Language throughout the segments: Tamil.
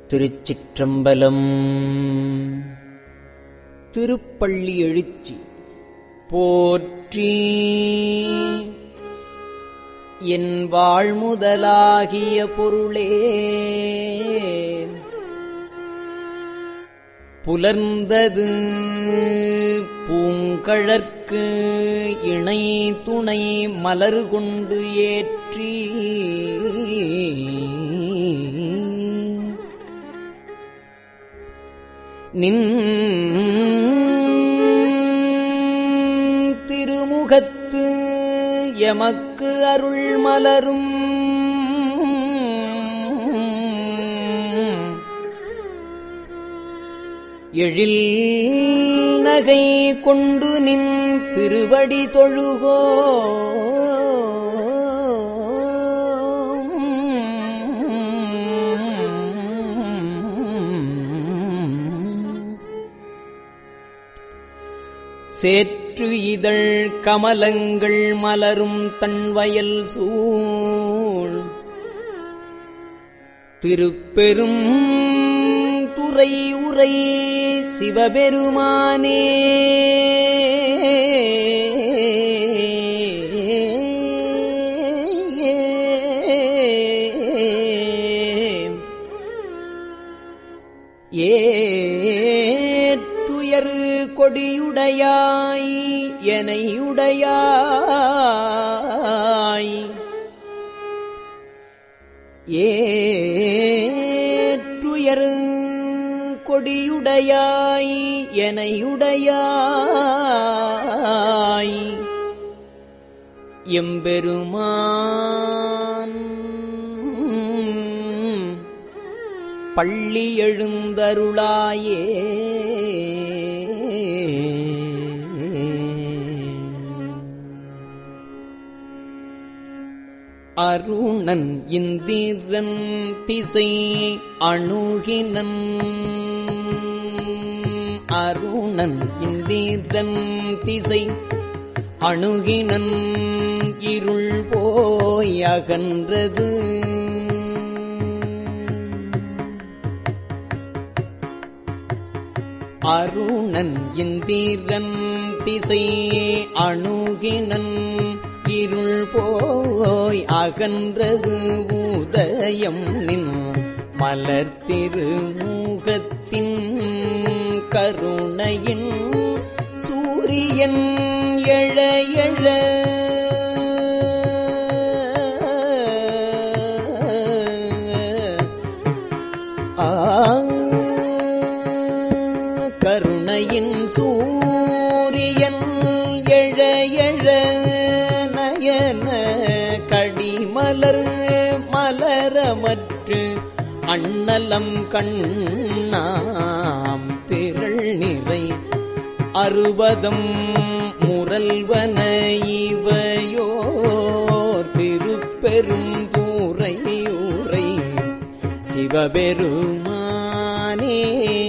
திருச்சிற்றம்பலம் திருப்பள்ளி எழுச்சி போற்றி என் வாழ்முதலாகிய பொருளே புலர்ந்தது பூங்கழற்கு இணை துணை மலர் கொண்டு ஏற்றி நின் திருமுகத்து எமக்கு அருள் மலரும் எழில் நகை கொண்டு நின் திருவடி தொழுகோ சேற்று இதழ் கமலங்கள் மலரும் தன்வயல் சூழ் திருப்பெரும் துறை உரை சிவபெருமானே ஏற்றுயரு கொடியுடையாய் எனையுடையாய் ஏற்றுயரு கொடியுடையாய் எனையுடையாய் எம்பெருமான் பள்ளி எழுந்தருளாயே அருணன் இந்திரன் திசை அணுகினன் அருணன் இந்திரன் திசை அணுகினன் இருள் போய் அகன்றது அருணன் இந்திரன் திசை அணுகினன் இருள் போய் அகன்றது உதயம் நின் மலர் திருமுகத்தின் கருணையின் சூரியன் எழ எழ ஆ கருணையின் சூரியன் எழ எழ நயன கடிமலர் மலரமற்று அண்ணலம் கண்ணாம் திரள் நிறை அறுபதம் முரல்வன இவையோர் திருப்பெரும் தூரையூரை சிவபெருமானே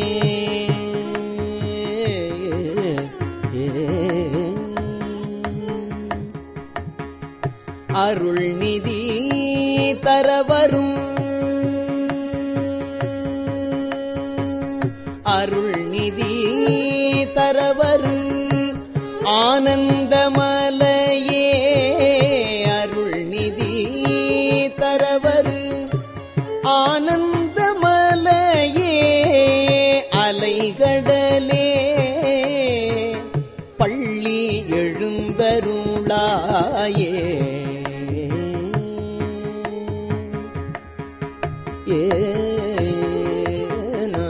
அருள் நிதி தரவரும் அருள் நிதி தரவரு ஆனந்தமலையே அருள் நிதி தரவரு ஆனந்தமலையே அலைகடலே பள்ளி எழுந்தருளாயே ஏனா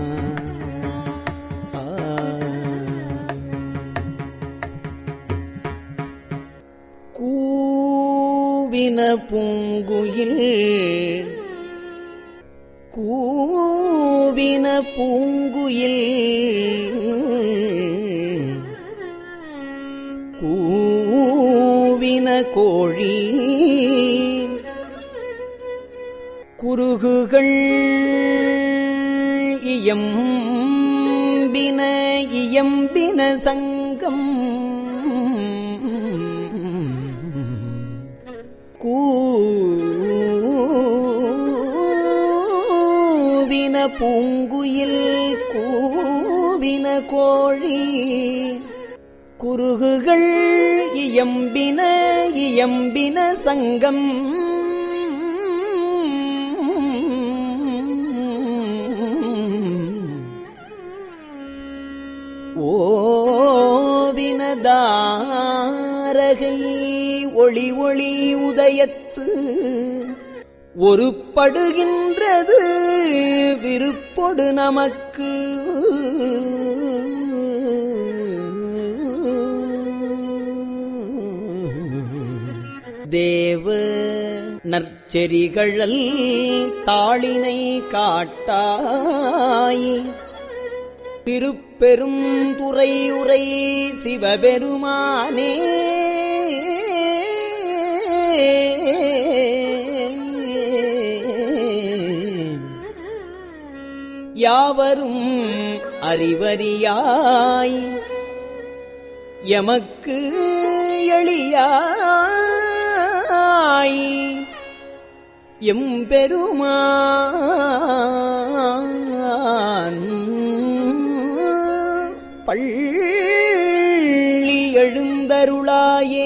ஆ கூவின பூங்குயில் கூவின பூங்குயில் கூவின கோழி குருகுகள் இயம்பின இயம்பின சங்கம் கூவின பூங்குயில் கூவின கோழி குருகுகள் இயம்பின இயம்பின சங்கம் ஓவினதாரகை ஒளி ஒளி உதயத்து ஒரு படுகின்றது விருப்பொடு நமக்கு தேவ நற்செறிகழல் தாளினை காட்டாய் திருப்பெரும் துறை உரை சிவபெருமானே யாவரும் அறிவறியாய் எமக்கு எளியாய் எம்பெருமான் பள்ளி எழுந்தருளாயே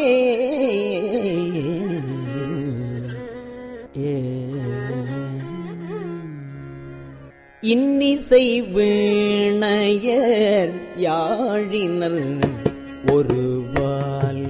இன்னிசை வீணையர் யாழினர் ஒருவால்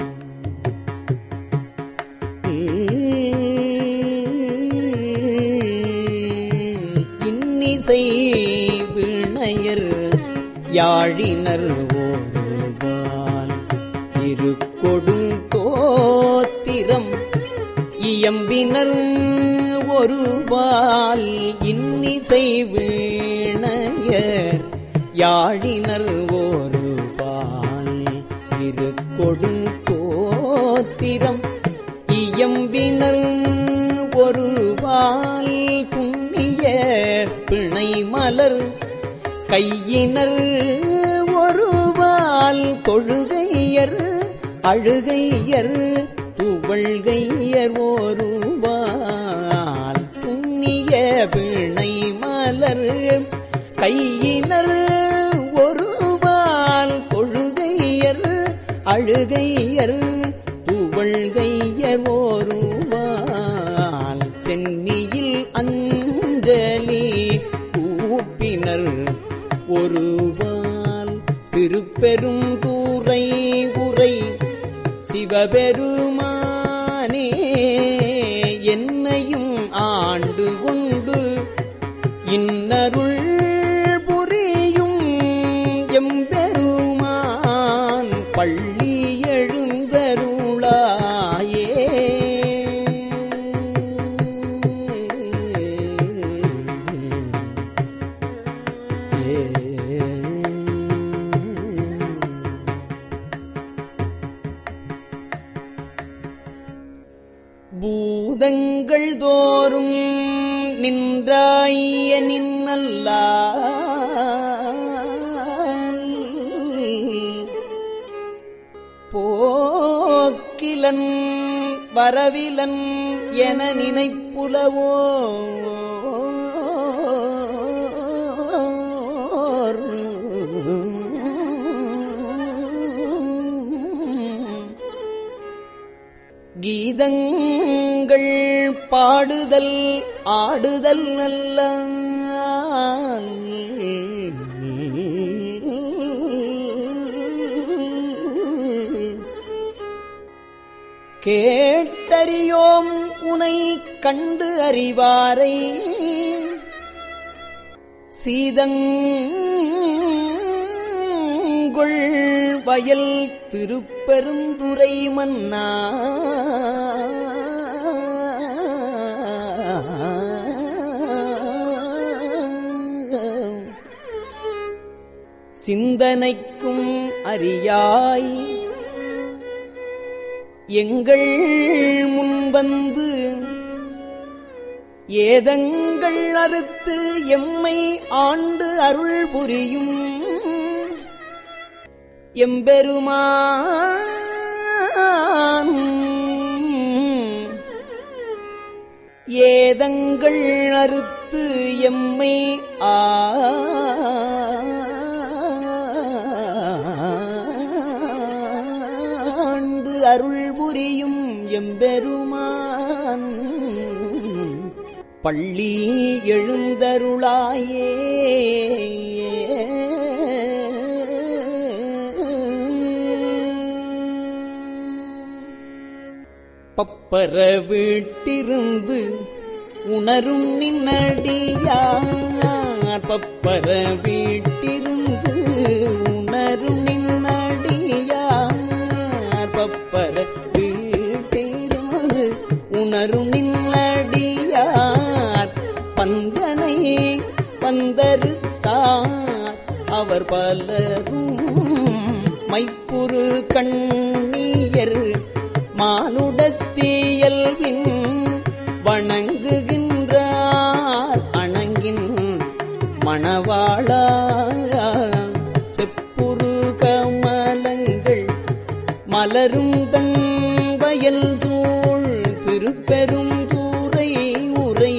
இன்னிசை வீணையர் யாழினர் ஓருவால் இருக்கொடும் தோத்திரம் இயம்பினர் ஒருவால் இன்னிசை வீணையர் யாழினர் ஒருவால் இருக்கொடு தோத்திரம் இயம்பினர் ஒருவால் துண்ணிய பிணை மலர் கையினர் ஒருவால் தொழுகையர் அழுகையர் துவள்கையர் ஒருவால் புண்ணிய பிணை மலர் கையினர் ஒருவால் தொழுகையர் அழுகையர் துவள்கையர் ஒருவால் சென்னியில் அஞ்சலி கூப்பினர் ஒருவால் திருப்பெரும் தூரை உரை சிவபெருமானே என்னையும் ஆண்டு கொண்டு இன்னருள் புரியும் எம்பெருமான் பள்ளி எழுந்தருளாயே பூதங்கள் தோறும் நின்றாய நின்னல்லா போக்கிலன் வரவிலன் என நினைப்புலவோ கீதங்கள் பாடுதல் ஆடுதல் நல்ல கேட்டறியோம் உனை கண்டு அறிவாரை சீதங்கொள் வயல் திருப்பெருந்துரை மன்னா சிந்தனைக்கும் அறியாய் எங்கள் முன்வந்து ஏதங்கள் அறுத்து எம்மை ஆண்டு அருள் புரியும் எம்பெருமான் ஏதங்கள் அறுத்து எம்மை ஆண்டு அருள் புரியும் எம்பெருமான் பள்ளி எழுந்தருளாயே பப்பர வீட்டிருந்து உணரும் நின்னடியார் பப்பர வீட்டிருந்து உணரும் நின்னடியார் பப்பர வீட்டிருந்து உணரும் நின்னடியார் பந்தனை பந்தருத்தார் அவர் பலரும் மைப்புரு கண்ணியர் மானுடத்தியல்வின் வணங்குகின்றார் அணங்கின் மணவாளா செப்புரு கமலங்கள் மலரும் தன் வயல் சூழ் திருப்பெரும் தூரை உரை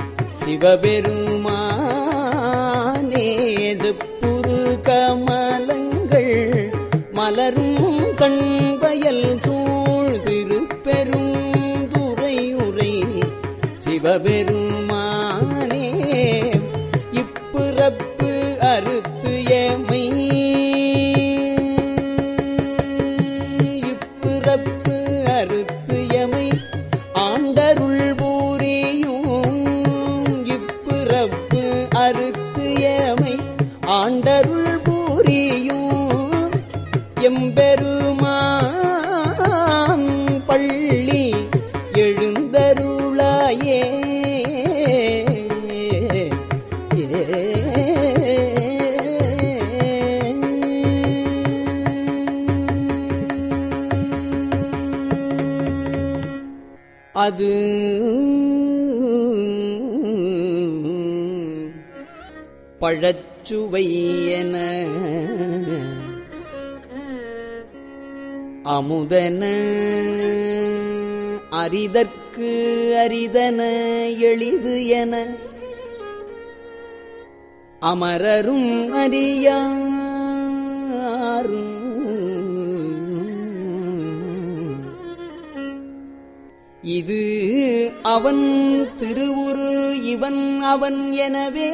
சிவபெருமானே செப்புரு கமலங்கள் மலரும் கண் வயல் சூழ் திருப்பெரும் துறை உரை சிவபெருமானே இப்பிறப்பு அறுத்து எமை இப்பிறப்பு அறுத்து எமை ஆண்டருள் பூரியும் இப்பிறப்பு அறுத்து எமை ஆண்டருள் பூரியும் எம்பெருமான் பள்ளி எழுந்தருளாயே அது பழச்சுவையன அமுதன அரிதற்கு அரிதன எளிது என அமரரும் அறியாரும் இது அவன் திருவுரு இவன் அவன் எனவே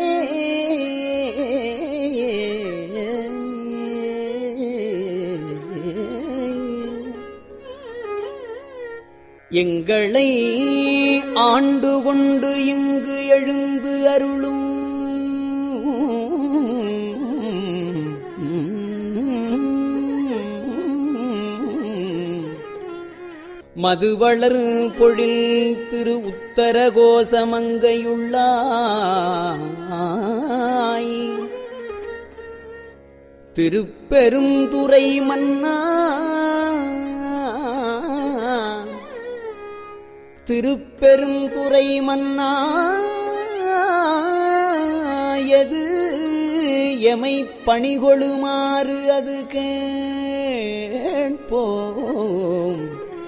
எங்களை ஆண்டு கொண்டு இங்கு எழுந்து அருளும் மதுவளர் பொழில் திரு உத்தர கோசமங்கையுள்ளாய் திருப்பெரும் துறை மன்னா திருப்பெரும் துறை மன்னா எது எமை பணிகொளுமாறு அது கேட்போம்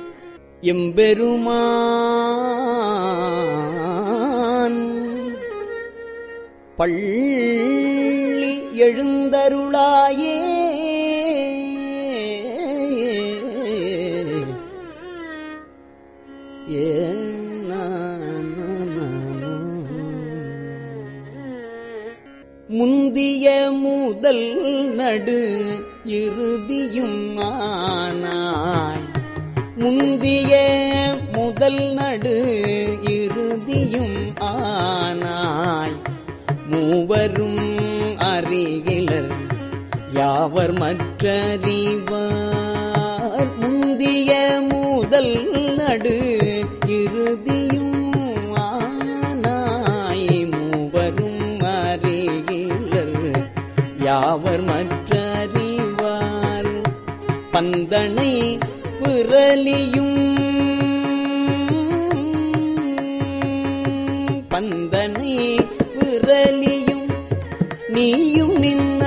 எம்பெருமான் பள்ளி எழுந்தருளாயே முந்திய முதல் நடு இறுதியும் ஆனாய் முந்திய முதல் நடு இறுதியும் ஆனாய் மூவரும் அறிகிலர் யாவர் மற்றறிவார் முந்திய முதல் நடு இறுதியும் ஆனாய் மூவரும் அறிகிலர் யாவர் மற்றறிவார் பந்தனை விரலியும் பந்தனை விரலியும் நீயும்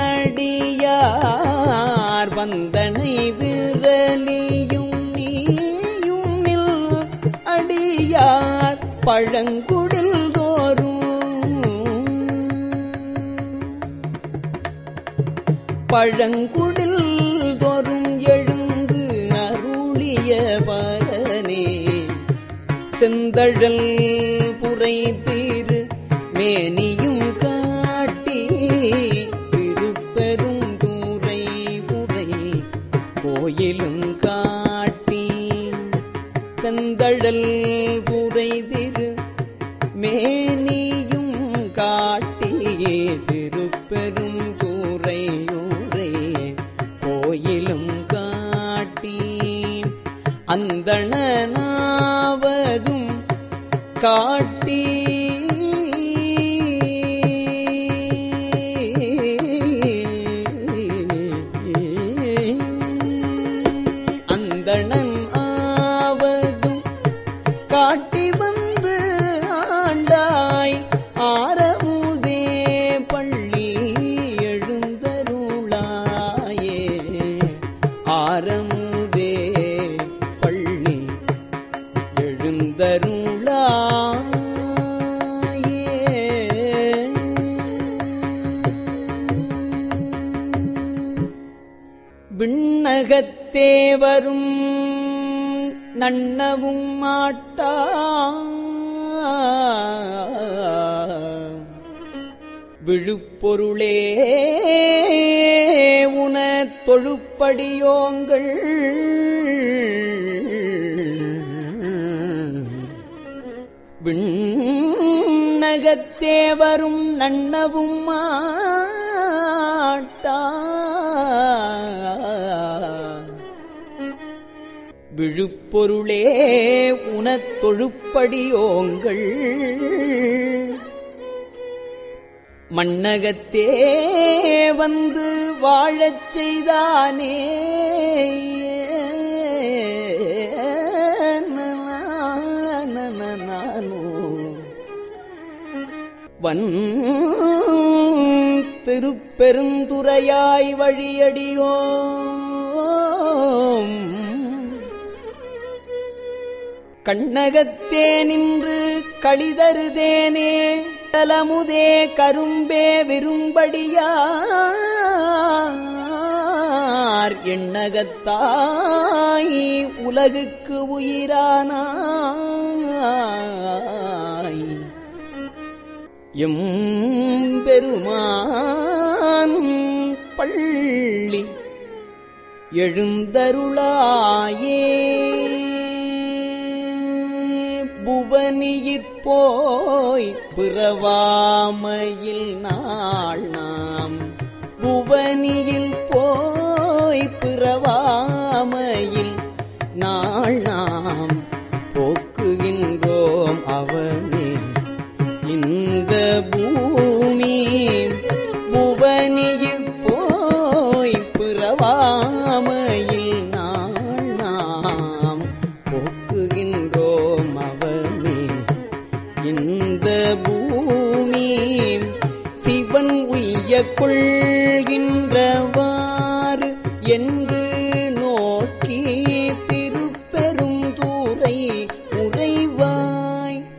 நின்னடியார் பந்தனை விரலியும் நீயும் நில் அடியார் பழங்குடில் தோறும் பழங்குடில் தோறும் எழுந்து அருளிய பரனே செந்தழல் புரை தீரு மேனியும் காட்டி திருப்பெரும் தூரை புரை கோயிலும் காட்டி செந்தழல் புரை திரு மேனியும் காட்டி திருப்பெரும் தூரையூரை கோயிலும் காட்டி அந்தணனாவதும் காட்டி அந்தணன் ஆவதும் காட்டி வந்து ஆண்டாய் ஆரமுதே பள்ளி எழுந்தருளாயே ஆரமுதே பள்ளி எழுந்தருளாயே விண்ணகத்தே வரும் நன்னவும் மாட்டா விழுப்பொருளே உன தொழுப்படியோங்கள் விண்ணகத்தே வரும் நன்னவும் மாட்டா விழுப்பொருளே உனத் தொழுப்படியோங்கள் மண்ணகத்தே வந்து வாழச் செய்தானே நானோ வன் திருப்பெருந்துறையாய் வழியடியோம் கண்ணகத்தே நின்று களிதருதேனே தலமுதே கரும்பே விரும்படியார் எண்ணகத்தாய் உலகுக்கு உயிரானாய் எம் பெருமான் பள்ளி எழுந்தருளாயே புவனியிற் போய் பிறவாமையில் நாள் நாம் புவனியில் போய் பிறவாமையில் நாள் நாம் போக்குகின்றோம் அவனே இந்த பூமி புவனியில் போய் பிறவாமையில் நாள் நாம் போக்குகின்றோம் அவனே இந்த பூமி சிவன் உய்ய கொள்கின்றவாறு என்று நோக்கி திருப்பெரும் தூரை உறைவாய்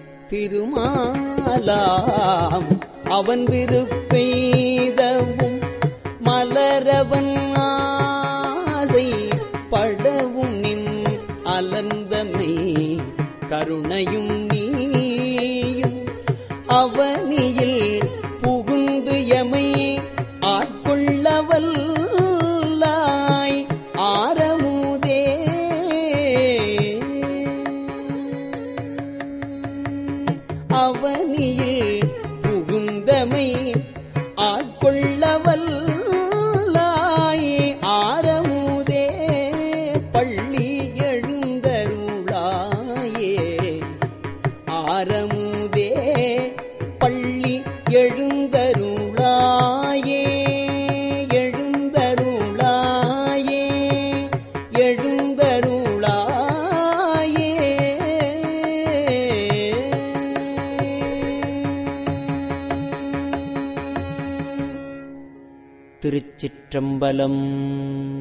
திருமாலாம் அவன் விருப்பெய்தவும் மலரவன் ஆசை படவும் நின் அலர்ந்தமை கருணையும் நீயும் அவனியில் புகுந்து எமை ஆட்கொள்ளவல்லாய் ஆரமுதே அவனியில் புகுந்தமை ஆட்கொள்ளவல்லாய் ஆரமுதே பள்ளி எழுந்தருளாயே ஆரமுதே பள்ளி எழுந்தருளாயே எழுந்தருளாயே எழுந்தருளாயே திருச்சிற்றம்பலம்